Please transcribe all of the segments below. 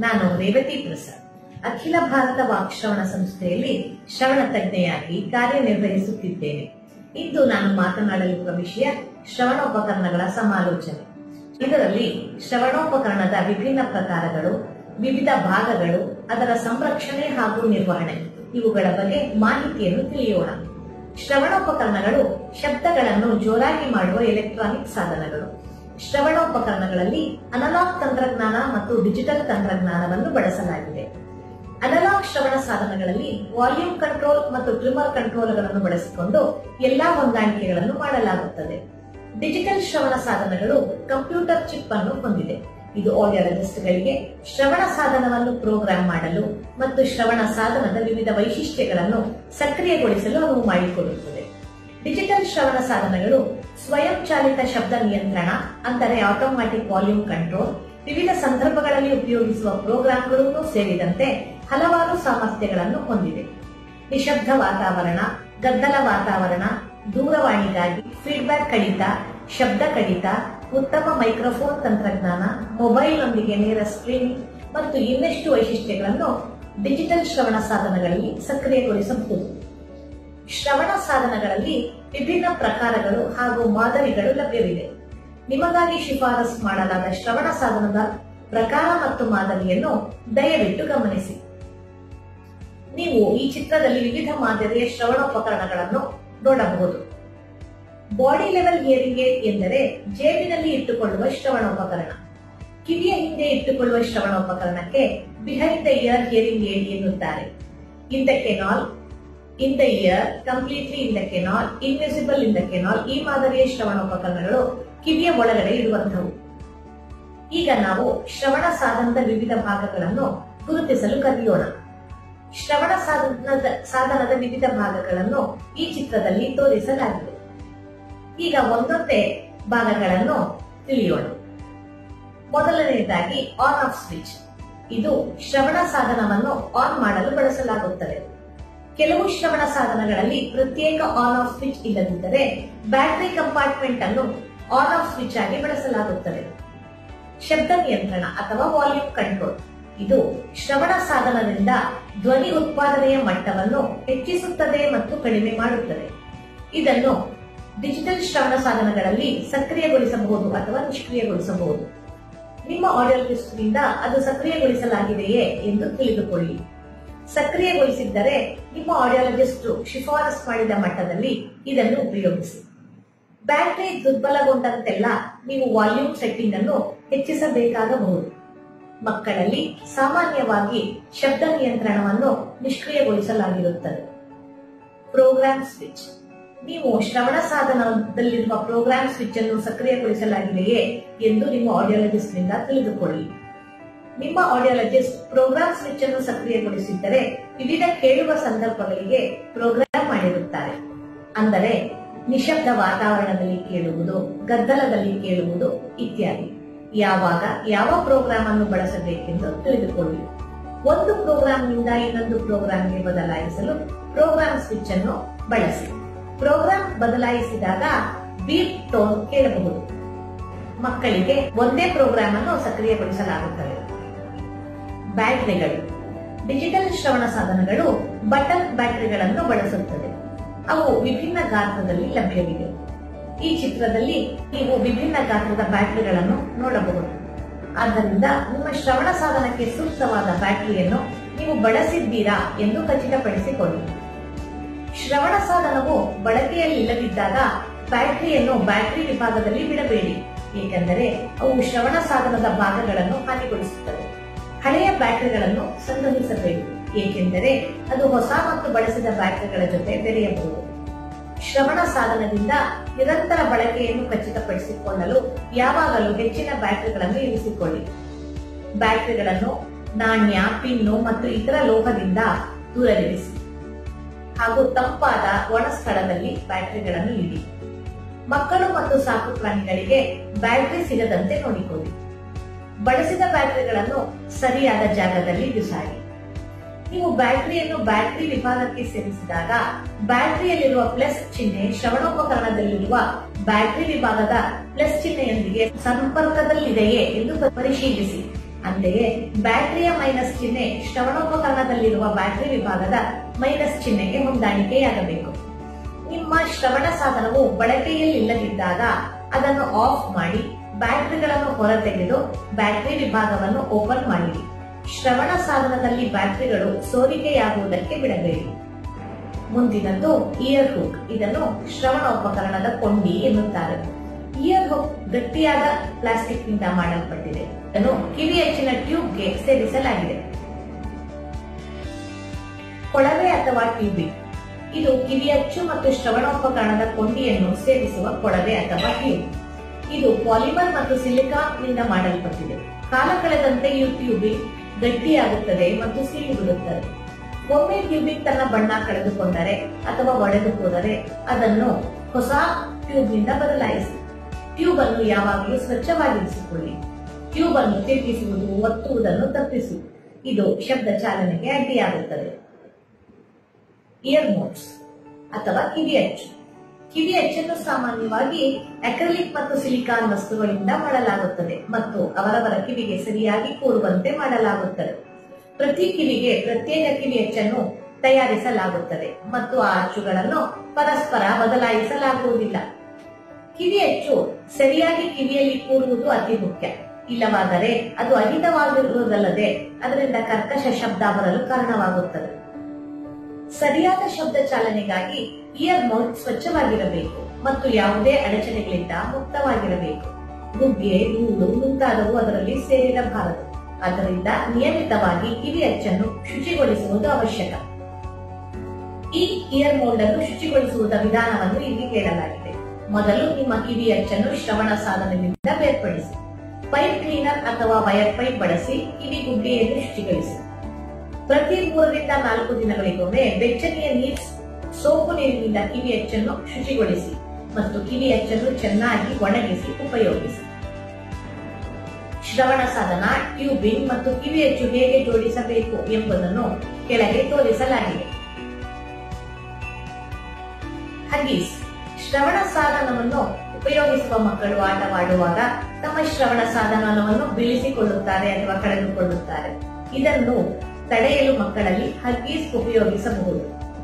ನಾನು ರೇವತಿ ಪ್ರಸಾದ್ ಅಖಿಲ ಭಾರತ ವಾಕ್ಶ್ರವಣ ಸಂಸ್ಥೆಯಲ್ಲಿ ಶ್ರವಣ ತಜ್ಞೆಯಾಗಿ ಕಾರ್ಯನಿರ್ವಹಿಸುತ್ತಿದ್ದೇನೆ ಇಂದು ನಾನು ಮಾತನಾಡಲಿರುವ ವಿಷಯ ಶ್ರವಣೋಪಕರಣಗಳ ಸಮಾಲೋಚನೆ ಇದರಲ್ಲಿ ಶ್ರವಣೋಪಕರಣದ ವಿಭಿನ್ನ ಪ್ರಕಾರಗಳು ವಿವಿಧ ಭಾಗಗಳು ಅದರ ಸಂರಕ್ಷಣೆ ಹಾಗೂ ನಿರ್ವಹಣೆ ಇವುಗಳ ಬಗ್ಗೆ ಮಾಹಿತಿಯನ್ನು ತಿಳಿಯೋಣ ಶ್ರವಣೋಪಕರಣಗಳು ಶಬ್ದಗಳನ್ನು ಜೋರಾಗಿ ಮಾಡುವ ಎಲೆಕ್ಟ್ರಾನಿಕ್ ಸಾಧನಗಳು ಶ್ರವಣೋಪಕರಣಗಳಲ್ಲಿ ಅನಲಾಗ್ ತಂತ್ರಜ್ಞಾನ ಮತ್ತು ಡಿಜಿಟಲ್ ತಂತ್ರಜ್ಞಾನವನ್ನು ಬಳಸಲಾಗಿದೆ ಅನಲಾಗ್ ಶ್ರವಣ ಸಾಧನಗಳಲ್ಲಿ ವಾಲ್ಯೂಮ್ ಕಂಟ್ರೋಲ್ ಮತ್ತು ಟ್ರಿಮರ್ ಕಂಟ್ರೋಲ್ಗಳನ್ನು ಬಳಸಿಕೊಂಡು ಎಲ್ಲಾ ಹೊಂದಾಣಿಕೆಗಳನ್ನು ಮಾಡಲಾಗುತ್ತದೆ ಡಿಜಿಟಲ್ ಶ್ರವಣ ಸಾಧನಗಳು ಕಂಪ್ಯೂಟರ್ ಚಿಪ್ ಅನ್ನು ಹೊಂದಿದೆ ಇದು ಆಡಿಯಾಲಜಿಸ್ಟ್ಗಳಿಗೆ ಶ್ರವಣ ಸಾಧನವನ್ನು ಪ್ರೋಗ್ರಾಂ ಮಾಡಲು ಮತ್ತು ಶ್ರವಣ ಸಾಧನದ ವಿವಿಧ ವೈಶಿಷ್ಟ್ಯಗಳನ್ನು ಸಕ್ರಿಯಗೊಳಿಸಲು ಅನುವು ಮಾಡಿಕೊಡುತ್ತದೆ ಡಿಜಿಟಲ್ ಶ್ರವಣ ಸಾಧನಗಳು ಸ್ವಯಂಚಾಲಿತ ಶಬ್ದ ನಿಯಂತ್ರಣ ಅಂದರೆ ಆಟೋಮ್ಯಾಟಿಕ್ ವಾಲ್ಯೂಮ್ ಕಂಟ್ರೋಲ್ ವಿವಿಧ ಸಂದರ್ಭಗಳಲ್ಲಿ ಉಪಯೋಗಿಸುವ ಪ್ರೋಗ್ರಾಂಗಳು ಸೇರಿದಂತೆ ಹಲವಾರು ಸಾಮರ್ಥ್ಯಗಳನ್ನು ಹೊಂದಿದೆ ನಿಶಬ್ದ ವಾತಾವರಣ ಗದ್ದಲ ವಾತಾವರಣ ದೂರವಾಣಿಗಾಗಿ ಫೀಡ್ಬ್ಯಾಕ್ ಕಡಿತ ಶಬ್ದ ಕಡಿತ ಉತ್ತಮ ಮೈಕ್ರೋಫೋನ್ ತಂತ್ರಜ್ಞಾನ ಮೊಬೈಲ್ನೊಂದಿಗೆ ನೇರ ಸ್ಟ್ರೀಮಿಂಗ್ ಮತ್ತು ಇನ್ನಷ್ಟು ವೈಶಿಷ್ಟ್ಯಗಳನ್ನು ಡಿಜಿಟಲ್ ಶ್ರವಣ ಸಾಧನಗಳಲ್ಲಿ ಸಕ್ರಿಯಗೊಳಿಸಬಹುದು ಶ್ರವಣ ಸಾಧನಗಳಲ್ಲಿ ವಿಭಿನ್ನ ಪ್ರಕಾರಗಳು ಹಾಗೂ ಮಾದರಿಗಳು ಲಭ್ಯವಿದೆ ನಿಮಗಾಗಿ ಶಿಫಾರಸು ಮಾಡಲಾದ ಶ್ರವಣ ಸಾಧನದ ಪ್ರಕಾರ ಮತ್ತು ಮಾದರಿಯನ್ನು ದಯವಿಟ್ಟು ಗಮನಿಸಿ ನೀವು ಈ ಚಿತ್ರದಲ್ಲಿ ವಿವಿಧ ಮಾದರಿಯ ಶ್ರವಣೋಪಕರಣಗಳನ್ನು ನೋಡಬಹುದು ಬಾಡಿ ಲೆವೆಲ್ ಹಿಯರಿಂಗ್ ಏಡ್ ಎಂದರೆ ಜೇಬಿನಲ್ಲಿ ಇಟ್ಟುಕೊಳ್ಳುವ ಶ್ರವಣೋಪಕರಣ ಕಿವಿಯ ಹಿಂದೆ ಇಟ್ಟುಕೊಳ್ಳುವ ಶ್ರವಣೋಪಕರಣಕ್ಕೆ behind the ear hearing aid ಎನ್ನುತ್ತಾರೆ in the canal in the ear completely in the canal invisible in the canal ಈ ಮಾದರಿಯ ಶ್ರವಣೋಪಕರಣಗಳು ಕಿವಿಯ ಒಳಗಡೆ ಇರುವಂತವು ಈಗ ನಾವು ಶ್ರವಣ ಸಾಧನದ ವಿವಿಧ ಭಾಗಗಳನ್ನು ಗುರುತಿಸಲು ಕಲಿಯೋಣ ಶ್ರವಣ ಸಾಧನದ ಸಾಧನದ ವಿವಿಧ ಭಾಗಗಳನ್ನು ಈ ಚಿತ್ರದಲ್ಲಿ ತೋರಿಸಲಾಗಿದೆ ಈಗ ಒಂದೊಂದೇ ಭಾಗಗಳನ್ನು ತಿಳಿಯೋಣ ಮೊದಲನೆಯದಾಗಿ ಆನ್ ಆಫ್ ಸ್ವಿಚ್ ಇದು ಶ್ರವಣ ಸಾಧನವನ್ನು ಆನ್ ಮಾಡಲು ಬಳಸಲಾಗುತ್ತದೆ ಕೆಲವು ಶ್ರವಣ ಸಾಧನಗಳಲ್ಲಿ ಪ್ರತ್ಯೇಕ ಆನ್ ಆಫ್ ಸ್ವಿಚ್ ಇಲ್ಲದಿದ್ದರೆ ಬ್ಯಾಟರಿ ಕಂಪಾರ್ಟ್ಮೆಂಟ್ ಅನ್ನು ಆನ್ ಆಫ್ ಸ್ವಿಚ್ ಆಗಿ ಬಳಸಲಾಗುತ್ತದೆ ಶಬ್ದ ನಿಯಂತ್ರಣ ಅಥವಾ ವಾಲ್ಯೂಮ್ ಕಂಟ್ರೋಲ್ ಇದು ಶ್ರವಣ ಸಾಧನದಿಂದ ಧ್ವನಿ ಉತ್ಪಾದನೆಯ ಮಟ್ಟವನ್ನು ಹೆಚ್ಚಿಸುತ್ತದೆ ಮತ್ತು ಕಡಿಮೆ ಮಾಡುತ್ತದೆ ಇದನ್ನು ಡಿಜಿಟಲ್ ಶ್ರವಣ ಸಾಧನಗಳಲ್ಲಿ ಸಕ್ರಿಯಗೊಳಿಸಬಹುದು ಅಥವಾ ನಿಷ್ಕ್ರಿಯಗೊಳಿಸಬಹುದು ನಿಮ್ಮ ಆಡಿಯೋಲಿಸ್ಟ್ನಿಂದ ಅದು ಸಕ್ರಿಯಗೊಳಿಸಲಾಗಿದೆಯೇ ಎಂದು ತಿಳಿದುಕೊಳ್ಳಿ ಸಕ್ರಿಯಗೊಳಿಸಿದ್ದರೆ ನಿಮ್ಮ ಆಡಿಯಾಲಜಿಸ್ಟ್ ಶಿಫಾರಸ್ ಮಾಡಿದ ಮಟ್ಟದಲ್ಲಿ ಇದನ್ನು ಉಪಯೋಗಿಸಿ ಬ್ಯಾಟರಿ ದುರ್ಬಲಗೊಂಡಂತೆಲ್ಲ ನೀವು ವಾಲ್ಯೂಮ್ ಸೆಟ್ಟಿಂಗ್ ಅನ್ನು ಹೆಚ್ಚಿಸಬೇಕಾಗಬಹುದು ಮಕ್ಕಳಲ್ಲಿ ಸಾಮಾನ್ಯವಾಗಿ ಶಬ್ದ ನಿಯಂತ್ರಣವನ್ನು ನಿಷ್ಕ್ರಿಯಗೊಳಿಸಲಾಗಿರುತ್ತದೆ ಪ್ರೋಗ್ರಾಮ್ ಸ್ವಿಚ್ ನೀವು ಶ್ರವಣ ಸಾಧನದಲ್ಲಿರುವ ಪ್ರೋಗ್ರಾಮ್ ಸ್ವಿಚ್ ಅನ್ನು ಸಕ್ರಿಯಗೊಳಿಸಲಾಗಿದೆಯೇ ಎಂದು ನಿಮ್ಮ ಆಡಿಯಾಲಜಿಸ್ಟ್ ನಿಂದ ತಿಳಿದುಕೊಳ್ಳಿ ನಿಮ್ಮ ಆಡಿಯಾಲಜಿಸ್ಟ್ ಪ್ರೋಗ್ರಾಮ್ ಸ್ವಿಚ್ ಅನ್ನು ಸಕ್ರಿಯಗೊಳಿಸಿದ್ದರೆ ವಿವಿಧ ಕೇಳುವ ಸಂದರ್ಭಗಳಿಗೆ ಪ್ರೋಗ್ರಾಮ್ ಮಾಡಿರುತ್ತಾರೆ ಅಂದರೆ ನಿಶಬ್ದ ವಾತಾವರಣದಲ್ಲಿ ಕೇಳುವುದು ಗದ್ದಲದಲ್ಲಿ ಕೇಳುವುದು ಇತ್ಯಾದಿ ಯಾವಾಗ ಯಾವ ಪ್ರೋಗ್ರಾಮ್ ಅನ್ನು ಬಳಸಬೇಕೆಂದು ತಿಳಿದುಕೊಳ್ಳಿ ಒಂದು ಪ್ರೋಗ್ರಾಂನಿಂದ ಇನ್ನೊಂದು ಪ್ರೋಗ್ರಾಂಗೆ ಬದಲಾಯಿಸಲು ಪ್ರೋಗ್ರಾಮ್ ಸ್ವಿಚ್ ಅನ್ನು ಬಳಸಿ ಪ್ರೋಗ್ರಾಂ ಬದಲಾಯಿಸಿದಾಗ ಬೀಪ್ ಟೋನ್ ಕೇಳಬಹುದು ಮಕ್ಕಳಿಗೆ ಒಂದೇ ಪ್ರೋಗ್ರಾಂ ಅನ್ನು ಸಕ್ರಿಯಗೊಳಿಸಲಾಗುತ್ತದೆ ಬ್ಯಾಟರಿಗಳು ಡಿಜಿಟಲ್ ಶ್ರವಣ ಸಾಧನಗಳು ಬಟನ್ ಬ್ಯಾಟರಿಗಳನ್ನು ಬಳಸುತ್ತದೆ ಅವು ವಿಭಿನ್ನ ಗಾತ್ರದಲ್ಲಿ ಲಭ್ಯವಿದೆ ಈ ಚಿತ್ರದಲ್ಲಿ ನೀವು ವಿಭಿನ್ನ ಗಾತ್ರದ ಬ್ಯಾಟರಿಗಳನ್ನು ನೋಡಬಹುದು ಆದ್ದರಿಂದ ನಿಮ್ಮ ಶ್ರವಣ ಸಾಧನಕ್ಕೆ ಸೂಕ್ತವಾದ ಬ್ಯಾಟರಿಯನ್ನು ನೀವು ಬಳಸಿದ್ದೀರಾ ಎಂದು ಖಚಿತಪಡಿಸಿಕೊಳ್ಳಿ ಶ್ರವಣ ಸಾಧನವು ಬಳಕೆಯಲ್ಲಿಲ್ಲದಿದ್ದಾಗ ಬ್ಯಾಟರಿಯನ್ನು ಬ್ಯಾಟರಿ ವಿಭಾಗದಲ್ಲಿ ಬಿಡಬೇಡಿ ಏಕೆಂದರೆ ಅವು ಶ್ರವಣ ಸಾಧನದ ಭಾಗಗಳನ್ನು ಹಾನಿಗೊಳಿಸುತ್ತವೆ ಹಳೆಯ ಬ್ಯಾಟರಿಗಳನ್ನು ಸಂಗ್ರಹಿಸಬೇಕು ಏಕೆಂದರೆ ಅದು ಹೊಸ ಮತ್ತು ಬಳಸಿದ ಬ್ಯಾಟರಿಗಳ ಜೊತೆ ಬೆರೆಯಬಹುದು ಶ್ರವಣ ಸಾಧನದಿಂದ ನಿರಂತರ ಬಳಕೆಯನ್ನು ಖಚಿತಪಡಿಸಿಕೊಳ್ಳಲು ಯಾವಾಗಲೂ ಹೆಚ್ಚಿನ ಬ್ಯಾಟರಿಗಳನ್ನು ಇರಿಸಿಕೊಳ್ಳಿ ಬ್ಯಾಟರಿಗಳನ್ನು ನಾಣ್ಯ ಪಿನ್ನು ಮತ್ತು ಇತರ ಲೋಹದಿಂದ ದೂರವಿರಿಸಿ ಹಾಗೂ ತಂಪಾದ ಒಣ ಸ್ಥಳದಲ್ಲಿ ಬ್ಯಾಟರಿಗಳನ್ನು ಇಡಿ ಮಕ್ಕಳು ಮತ್ತು ಸಾಕು ಪ್ರಾಣಿಗಳಿಗೆ ಬ್ಯಾಟರಿ ಸಿಗದಂತೆ ನೋಡಿಕೊಳ್ಳಿ ಬಳಸಿದ ಬ್ಯಾಟರಿಗಳನ್ನು ಸರಿಯಾದ ಜಾಗದಲ್ಲಿ ಬಿಸಾಡಿ ನೀವು ಬ್ಯಾಟರಿಯನ್ನು ಬ್ಯಾಟರಿ ವಿಭಾಗಕ್ಕೆ ಸೇರಿಸಿದಾಗ ಬ್ಯಾಟರಿಯಲ್ಲಿರುವ ಪ್ಲಸ್ ಚಿಹ್ನೆ ಶ್ರವಣೋಪಕರಣದಲ್ಲಿರುವ ಬ್ಯಾಟರಿ ವಿಭಾಗದ ಪ್ಲಸ್ ಚಿಹ್ನೆಯೊಂದಿಗೆ ಸಂಪರ್ಕದಲ್ಲಿದೆಯೇ ಎಂದು ಪರಿಶೀಲಿಸಿ ಅಂತೆಯೇ ಬ್ಯಾಟರಿಯ ಮೈನಸ್ ಚಿಹ್ನೆ ಶ್ರವಣೋಪಕರಣದಲ್ಲಿರುವ ಬ್ಯಾಟರಿ ವಿಭಾಗದ ಮೈನಸ್ ಚಿಹ್ನೆಗೆ ಹೊಂದಾಣಿಕೆಯಾಗಬೇಕು ನಿಮ್ಮ ಶ್ರವಣ ಸಾಧನವು ಬಳಕೆಯಲ್ಲಿಲ್ಲದಿದ್ದಾಗ ಅದನ್ನು ಆಫ್ ಮಾಡಿ ಬ್ಯಾಟರಿಗಳನ್ನು ಹೊರತೆಗೆದು ಬ್ಯಾಟರಿ ವಿಭಾಗವನ್ನು ಓಪನ್ ಮಾಡಿರಿ ಶ್ರವಣ ಸಾಧನದಲ್ಲಿ ಬ್ಯಾಟರಿಗಳು ಸೋರಿಕೆಯಾಗುವುದಕ್ಕೆ ಬಿಡಬೇಡಿ ಮುಂದಿನದ್ದು ಇಯರ್ ಹುಕ್ ಇದನ್ನು ಶ್ರವಣ ಉಪಕರಣದ ಕೊಂಡಿ ಎನ್ನುತ್ತಾರೆ ಇಯರ್ ಹುಕ್ ಗಟ್ಟಿಯಾದ ಪ್ಲಾಸ್ಟಿಕ್ ನಿಂದ ಮಾಡಲ್ಪಟ್ಟಿದೆ ಇದನ್ನು ಕಿವಿಯಚ್ಚಿನ ಟ್ಯೂಬ್ಗೆ ಸೇರಿಸಲಾಗಿದೆ ಕೊಳವೆ ಅಥವಾ ಟ್ಯೂಬಿಂಗ್ ಇದು ಕಿವಿಯಚ್ಚು ಮತ್ತು ಶ್ರವಣೋಪಕರಣದ ಕೊಂಡಿಯನ್ನು ಸೇರಿಸುವ ಕೊಳವೆ ಅಥವಾ ಟ್ಯೂಬ್ ಇದು ಪಾಲಿಮರ್ ಮತ್ತು ಸಿಲಿಕಾನ್ ನಿಂದ ಮಾಡಲ್ಪಟ್ಟಿದೆ ಕಾಲ ಕಳೆದಂತೆ ಈ ಟ್ಯೂಬಿಂಗ್ ಗಟ್ಟಿಯಾಗುತ್ತದೆ ಮತ್ತು ಸಿಡಿಬಿಡುತ್ತದೆ ಒಮ್ಮೆ ಟ್ಯೂಬಿಂಗ್ ತನ್ನ ಬಣ್ಣ ಕಳೆದುಕೊಂಡರೆ ಅಥವಾ ಒಡೆದು ಹೋದರೆ ಅದನ್ನು ಹೊಸ ಟ್ಯೂಬ್ ನಿಂದ ಬದಲಾಯಿಸಿ ಟ್ಯೂಬ್ ಅನ್ನು ಯಾವಾಗಲೂ ಸ್ವಚ್ಛವಾಗಿರಿಸಿಕೊಳ್ಳಿ ಟ್ಯೂಬ್ ಅನ್ನು ತಿರುಗಿಸುವುದು ಒತ್ತುವುದನ್ನು ತಪ್ಪಿಸಿ ಇದು ಶಬ್ದ ಚಾಲನೆಗೆ ಅಡ್ಡಿಯಾಗುತ್ತದೆ ಇಯರ್ ಮೋಡ್ಸ್ ಅಥವಾ ಕಿವಿಯಚ್ಚು ಕಿವಿಯಚ್ಚನ್ನು ಸಾಮಾನ್ಯವಾಗಿ ಅಕ್ರಲಿಕ್ ಮತ್ತು ಸಿಲಿಕಾನ್ ವಸ್ತುಗಳಿಂದ ಮಾಡಲಾಗುತ್ತದೆ ಮತ್ತು ಅವರವರ ಕಿವಿಗೆ ಸರಿಯಾಗಿ ಕೂರುವಂತೆ ಮಾಡಲಾಗುತ್ತದೆ ಪ್ರತಿ ಕಿವಿಗೆ ಪ್ರತ್ಯೇಕ ಕಿವಿಯಚ್ಚನ್ನು ತಯಾರಿಸಲಾಗುತ್ತದೆ ಮತ್ತು ಆ ಅಚ್ಚುಗಳನ್ನು ಪರಸ್ಪರ ಬದಲಾಯಿಸಲಾಗುವುದಿಲ್ಲ ಕಿವಿಯಚ್ಚು ಸರಿಯಾಗಿ ಕಿವಿಯಲ್ಲಿ ಕೂರುವುದು ಅತಿ ಮುಖ್ಯ ಇಲ್ಲವಾದರೆ ಅದು ಅಹಿತವಾಗಿರುವುದಲ್ಲದೆ ಅದರಿಂದ ಕರ್ಕಶ ಶಬ್ದ ಬರಲು ಕಾರಣವಾಗುತ್ತದೆ ಸರಿಯಾದ ಶಬ್ದ ಚಾಲನೆಗಾಗಿ ಇಯರ್ ಮೌತ್ ಸ್ವಚ್ಛವಾಗಿರಬೇಕು ಮತ್ತು ಯಾವುದೇ ಅಡಚಣೆಗಳಿಂದ ಮುಕ್ತವಾಗಿರಬೇಕು ಗುಗ್ಗೆ ಧೂಳು ಮುಂತಾದವು ಅದರಲ್ಲಿ ಸೇರಿರಬಾರದು ಆದ್ದರಿಂದ ನಿಯಮಿತವಾಗಿ ಕಿವಿ ಅಚ್ಚನ್ನು ಶುಚಿಗೊಳಿಸುವುದು ಅವಶ್ಯಕ ಈ ಇಯರ್ ಮೋಲ್ಡ್ ಅನ್ನು ಶುಚಿಗೊಳಿಸುವುದ ವಿಧಾನವನ್ನು ಇಲ್ಲಿ ಕೇಳಲಾಗಿದೆ ಮೊದಲು ನಿಮ್ಮ ಕಿವಿ ಅಚ್ಚನ್ನು ಶ್ರವಣ ಸಾಧನದಿಂದ ಬೇರ್ಪಡಿಸಿ ಪೈಪ್ ಕ್ಲೀನರ್ ಅಥವಾ ವೈರ್ ಪೈಪ್ ಬಳಸಿ ಕಿವಿ ಗುಡ್ಡೆಯನ್ನು ಶುಚಿಗೊಳಿಸಿ ಪ್ರತಿ ಮೂರರಿಂದ ನಾಲ್ಕು ದಿನಗಳಿಗೊಮ್ಮೆ ಬೆಚ್ಚನೆಯ ನೀರು ಸೋಪು ನೀರಿನಿಂದ ಕಿವಿ ಅಚ್ಚನ್ನು ಶುಚಿಗೊಳಿಸಿ ಮತ್ತು ಕಿವಿ ಅಚ್ಚನ್ನು ಚೆನ್ನಾಗಿ ಒಣಗಿಸಿ ಉಪಯೋಗಿಸಿ ಶ್ರವಣ ಸಾಧನ ಟ್ಯೂಬಿಂಗ್ ಮತ್ತು ಕಿವಿ ಅಚ್ಚು ಹೇಗೆ ಜೋಡಿಸಬೇಕು ಎಂಬುದನ್ನು ಕೆಳಗೆ ತೋರಿಸಲಾಗಿದೆ ಹಗೀಸ್ ಶ್ರವಣ ಸಾಧನವನ್ನು ಉಪಯೋಗಿಸುವ ಮಕ್ಕಳು ಆಟವಾಡುವಾಗ ತಮ್ಮ ಶ್ರವಣ ಸಾಧನವನ್ನು ಬೀಳಿಸಿಕೊಳ್ಳುತ್ತಾರೆ ಅಥವಾ ಕಳೆದುಕೊಳ್ಳುತ್ತಾರೆ ಇದನ್ನು ತಡೆಯಲು ಮಕ್ಕಳಲ್ಲಿ ಹಗ್ಗೀಸ್ ಉಪಯೋಗಿಸಬಹುದು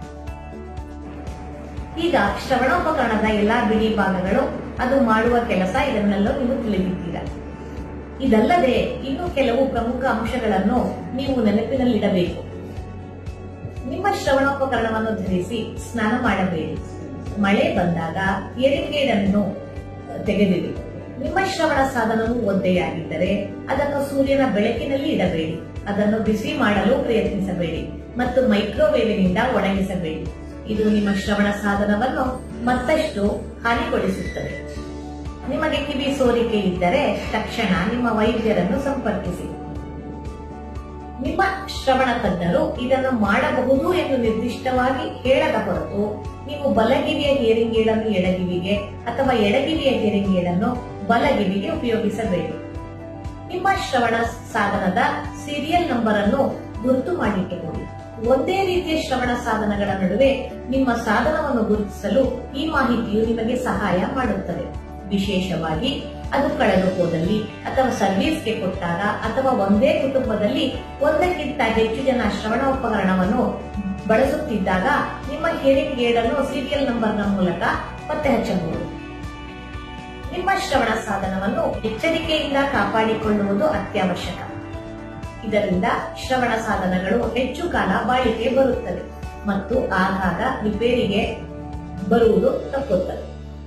ಈಗ ಶ್ರವಣೋಪಕರಣದ ಎಲ್ಲಾ ಬಿಡಿ ಭಾಗಗಳು ಅದು ಮಾಡುವ ಕೆಲಸ ಇದನ್ನೆಲ್ಲ ನೀವು ತಿಳಿದಿದ್ದೀರಾ ಇದಲ್ಲದೆ ಇನ್ನು ಕೆಲವು ಪ್ರಮುಖ ಅಂಶಗಳನ್ನು ನೀವು ನೆನಪಿನಲ್ಲಿಡಬೇಕು ನಿಮ್ಮ ಶ್ರವಣೋಪಕರಣವನ್ನು ಧರಿಸಿ ಸ್ನಾನ ಮಾಡಬೇಡಿ ಮಳೆ ಬಂದಾಗ ಏರಿಗೇಡನ್ನು ತೆಗೆದಿರಿ ನಿಮ್ಮ ಶ್ರವಣ ಸಾಧನವು ಒದ್ದೆಯಾಗಿದ್ದರೆ ಅದನ್ನು ಸೂರ್ಯನ ಬೆಳಕಿನಲ್ಲಿ ಇಡಬೇಡಿ ಅದನ್ನು ಬಿಸಿ ಮಾಡಲು ಪ್ರಯತ್ನಿಸಬೇಡಿ ಮತ್ತು ಮೈಕ್ರೋವೇವಿನಿಂದ ಒಣಗಿಸಬೇಡಿ ಇದು ನಿಮ್ಮ ಶ್ರವಣ ಸಾಧನವನ್ನು ಮತ್ತಷ್ಟು ಹಾನಿಗೊಳಿಸುತ್ತದೆ ನಿಮಗೆ ಕಿವಿ ಸೋರಿಕೆ ಇದ್ದರೆ ತಕ್ಷಣ ನಿಮ್ಮ ವೈದ್ಯರನ್ನು ಸಂಪರ್ಕಿಸಿ ನಿಮ್ಮ ಶ್ರವಣ ತಜ್ಞರು ಇದನ್ನು ಮಾಡಬಹುದು ಎಂದು ನಿರ್ದಿಷ್ಟವಾಗಿ ಹೇಳದ ಹೊರತು ನೀವು ಬಲಗಿವಿಯ ಹಿಯರಿಂಗ್ ಏಡನ್ನು ಎಡಗಿವಿಗೆ ಅಥವಾ ಎಡಗಿವಿಯ ಹಿಯರಿಂಗ್ ಏಡನ್ನು ಬಲಗಿವಿಗೆ ಉಪಯೋಗಿಸಬೇಡಿ ನಿಮ್ಮ ಶ್ರವಣ ಸಾಧನದ ಸೀರಿಯಲ್ ನಂಬರ್ ಅನ್ನು ಗುರುತು ಮಾಡಿಟ್ಟುಕೊಳ್ಳಿ ಒಂದೇ ರೀತಿಯ ಶ್ರವಣ ಸಾಧನಗಳ ನಡುವೆ ನಿಮ್ಮ ಸಾಧನವನ್ನು ಗುರುತಿಸಲು ಈ ಮಾಹಿತಿಯು ನಿಮಗೆ ಸಹಾಯ ಮಾಡುತ್ತದೆ ವಿಶೇಷವಾಗಿ ಅದು ಕಳೆದು ಹೋದಲ್ಲಿ ಅಥವಾ ಸರ್ವಿಸ್ಗೆ ಕೊಟ್ಟಾಗ ಅಥವಾ ಒಂದೇ ಕುಟುಂಬದಲ್ಲಿ ಒಂದಕ್ಕಿಂತ ಹೆಚ್ಚು ಜನ ಶ್ರವಣ ಉಪಕರಣವನ್ನು ಬಳಸುತ್ತಿದ್ದಾಗ ನಿಮ್ಮ ಹಿಯರಿಂಗ್ ಏಡ್ ಅನ್ನು ಸೀರಿಯಲ್ ನಂಬರ್ನ ಮೂಲಕ ಪತ್ತೆ ಹಚ್ಚಬಹುದು ನಿಮ್ಮ ಶ್ರವಣ ಸಾಧನವನ್ನು ಎಚ್ಚರಿಕೆಯಿಂದ ಕಾಪಾಡಿಕೊಳ್ಳುವುದು ಅತ್ಯವಶ್ಯಕ ಇದರಿಂದ ಶ್ರವಣ ಸಾಧನಗಳು ಹೆಚ್ಚು ಕಾಲ ಬಾಳಿಕೆ ಬರುತ್ತವೆ ಮತ್ತು ಆಗಾಗ ರಿಪೇರಿಗೆ ಬರುವುದು ತಪ್ಪುತ್ತದೆ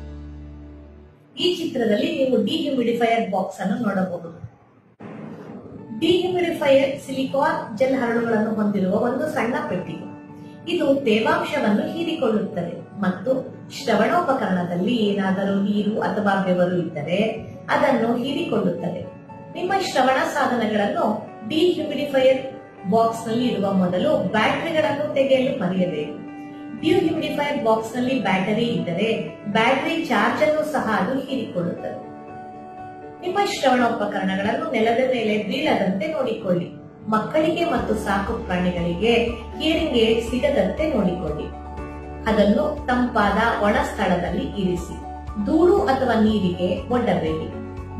ಈ ಚಿತ್ರದಲ್ಲಿ ನೀವು ಡಿಹ್ಯೂಮಿಡಿಫೈಯರ್ ಬಾಕ್ಸ್ ಅನ್ನು ನೋಡಬಹುದು ಡಿಹ್ಯೂಮಿಡಿಫೈಯರ್ ಸಿಲಿಕಾನ್ ಜೆಲ್ ಹರಳುಗಳನ್ನು ಹೊಂದಿರುವ ಒಂದು ಸಣ್ಣ ಪೆಟ್ಟಿಗೆ ಇದು ತೇವಾಂಶವನ್ನು ಹೀರಿಕೊಳ್ಳುತ್ತದೆ ಮತ್ತು ಶ್ರವಣೋಪಕರಣದಲ್ಲಿ ಏನಾದರೂ ನೀರು ಅಥವಾ ಬೆವರು ಇದ್ದರೆ ಅದನ್ನು ಹೀರಿಕೊಳ್ಳುತ್ತದೆ ನಿಮ್ಮ ಶ್ರವಣ ಸಾಧನಗಳನ್ನು ಡಿಹ್ಯೂಮಿಡಿಫೈಯರ್ ಬಾಕ್ಸ್ ನಲ್ಲಿ ಇಡುವ ಮೊದಲು ಬ್ಯಾಟರಿಗಳನ್ನು ತೆಗೆಯಲು ಮರೆಯಬೇಕು ಡಿಹ್ಯೂಮಿಡಿಫೈಯರ್ ಬಾಕ್ಸ್ ನಲ್ಲಿ ಬ್ಯಾಟರಿ ಇದ್ದರೆ ಬ್ಯಾಟರಿ ಚಾರ್ಜ್ ಅನ್ನು ಸಹ ಅದು ಹೀರಿಕೊಳ್ಳುತ್ತದೆ ನಿಮ್ಮ ಶ್ರವಣೋಪಕರಣಗಳನ್ನು ನೆಲದ ಮೇಲೆ ಬೀಳದಂತೆ ನೋಡಿಕೊಳ್ಳಿ ಮಕ್ಕಳಿಗೆ ಮತ್ತು ಸಾಕು ಪ್ರಾಣಿಗಳಿಗೆ ಹಿಯರಿಂಗ್ ಏಡ್ ಸಿಗದಂತೆ ನೋಡಿಕೊಳ್ಳಿ ಅದನ್ನು ತಂಪಾದ ಒಣ ಸ್ಥಳದಲ್ಲಿ ಇರಿಸಿ ಧೂಳು ಅಥವಾ ನೀರಿಗೆ ಒಡ್ಡಬೇಡಿ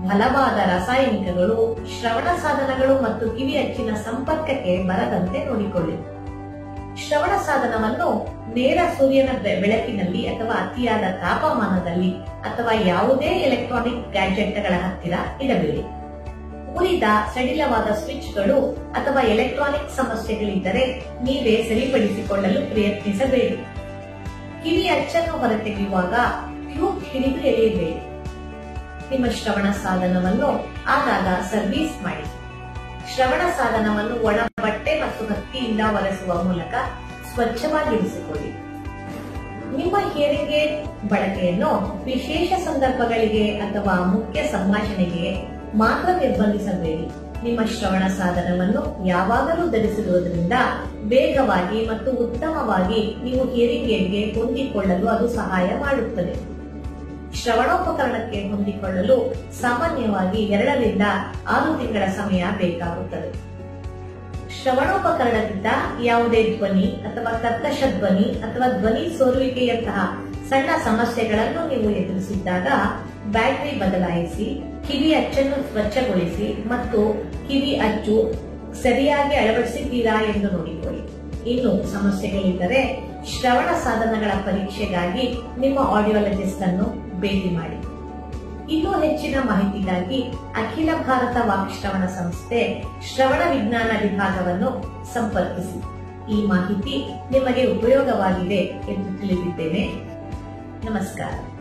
ಬಲವಾದ ರಾಸಾಯನಿಕಗಳು ಶ್ರವಣ ಸಾಧನಗಳು ಮತ್ತು ಕಿವಿ ಅಚ್ಚಿನ ಸಂಪರ್ಕಕ್ಕೆ ಬರದಂತೆ ನೋಡಿಕೊಳ್ಳಿ ಶ್ರವಣ ಸಾಧನವನ್ನು ನೇರ ಸೂರ್ಯನ ಬೆ- ಬೆಳಕಿನಲ್ಲಿ ಅಥವಾ ಅತಿಯಾದ ತಾಪಮಾನದಲ್ಲಿ ಅಥವಾ ಯಾವುದೇ ಎಲೆಕ್ಟ್ರಾನಿಕ್ ಗ್ಯಾಜೆಟ್ಗಳ ಹತ್ತಿರ ಇಡಬೇಡಿ ಉಳಿದ ಸಡಿಲವಾದ ಸ್ವಿಚ್ಗಳು ಅಥವಾ ಎಲೆಕ್ಟ್ರಾನಿಕ್ ಸಮಸ್ಯೆಗಳಿದ್ದರೆ ನೀವೇ ಸರಿಪಡಿಸಿಕೊಳ್ಳಲು ಪ್ರಯತ್ನಿಸಬೇಡಿ ಕಿವಿ ಅಚ್ಚನ್ನು ಹೊರತೆಗೆಯುವಾಗ ಟ್ಯೂಬ್ ಹಿಡಿದು ಎಳೆಯಬೇಡಿ ನಿಮ್ಮ ಶ್ರವಣ ಸಾಧನವನ್ನು ಆಗಾಗ ಸರ್ವಿಸ್ ಮಾಡಿ ಶ್ರವಣ ಸಾಧನವನ್ನು ಒಣ ಬಟ್ಟೆ ಮತ್ತು ಹತ್ತಿಯಿಂದ ಒರೆಸುವ ಮೂಲಕ ಸ್ವಚ್ಛವಾಗಿರಿಸಿಕೊಳ್ಳಿ ನಿಮ್ಮ ಹಿಯರಿಂಗ್ ಏಡ್ ಬಳಕೆಯನ್ನು ವಿಶೇಷ ಸಂದರ್ಭಗಳಿಗೆ ಅಥವಾ ಮುಖ್ಯ ಸಂಭಾಷಣೆಗೆ ಮಾತ್ರ ನಿರ್ಬಂಧಿಸಬೇಡಿ ನಿಮ್ಮ ಶ್ರವಣ ಸಾಧನವನ್ನು ಯಾವಾಗಲೂ ಧರಿಸಿರುವುದರಿಂದ ವೇಗವಾಗಿ ಮತ್ತು ಉತ್ತಮವಾಗಿ ನೀವು ಹಿಯರಿಂಗ್ ಏಡ್ಗೆ ಹೊಂದಿಕೊಳ್ಳಲು ಅದು ಸಹಾಯ ಮಾಡುತ್ತದೆ ಶ್ರವಣೋಪಕರಣಕ್ಕೆ ಹೊಂದಿಕೊಳ್ಳಲು ಸಾಮಾನ್ಯವಾಗಿ ಎರಡರಿಂದ ಆರು ತಿಂಗಳ ಸಮಯ ಬೇಕಾಗುತ್ತದೆ ಶ್ರವಣೋಪಕರಣದಿಂದ ಯಾವುದೇ ಧ್ವನಿ ಅಥವಾ ಕರ್ಕಶ ಧ್ವನಿ ಅಥವಾ ಧ್ವನಿ ಸೋರುವಿಕೆಯಂತಹ ಸಣ್ಣ ಸಮಸ್ಯೆಗಳನ್ನು ನೀವು ಎದುರಿಸಿದ್ದಾಗ ಬ್ಯಾಟರಿ ಬದಲಾಯಿಸಿ ಕಿವಿ ಅಚ್ಚನ್ನು ಸ್ವಚ್ಛಗೊಳಿಸಿ ಮತ್ತು ಕಿವಿ ಅಚ್ಚು ಸರಿಯಾಗಿ ಅಳವಡಿಸಿದ್ದೀರಾ ಎಂದು ನೋಡಿಕೊಳ್ಳಿ ಇನ್ನು ಸಮಸ್ಯೆಗಳಿದ್ದರೆ ಶ್ರವಣ ಸಾಧನಗಳ ಪರೀಕ್ಷೆಗಾಗಿ ನಿಮ್ಮ ಆಡಿಯೋಲಜಿಸ್ಟ್ ಅನ್ನು ಭೇಟಿ ಮಾಡಿ ಇನ್ನೂ ಹೆಚ್ಚಿನ ಮಾಹಿತಿಗಾಗಿ ಅಖಿಲ ಭಾರತ ವಾಕ್ಶ್ರವಣ ಸಂಸ್ಥೆ ಶ್ರವಣ ವಿಜ್ಞಾನ ವಿಭಾಗವನ್ನು ಸಂಪರ್ಕಿಸಿ ಈ ಮಾಹಿತಿ ನಿಮಗೆ ಉಪಯೋಗವಾಗಿದೆ ಎಂದು ತಿಳಿದಿದ್ದೇನೆ ನಮಸ್ಕಾರ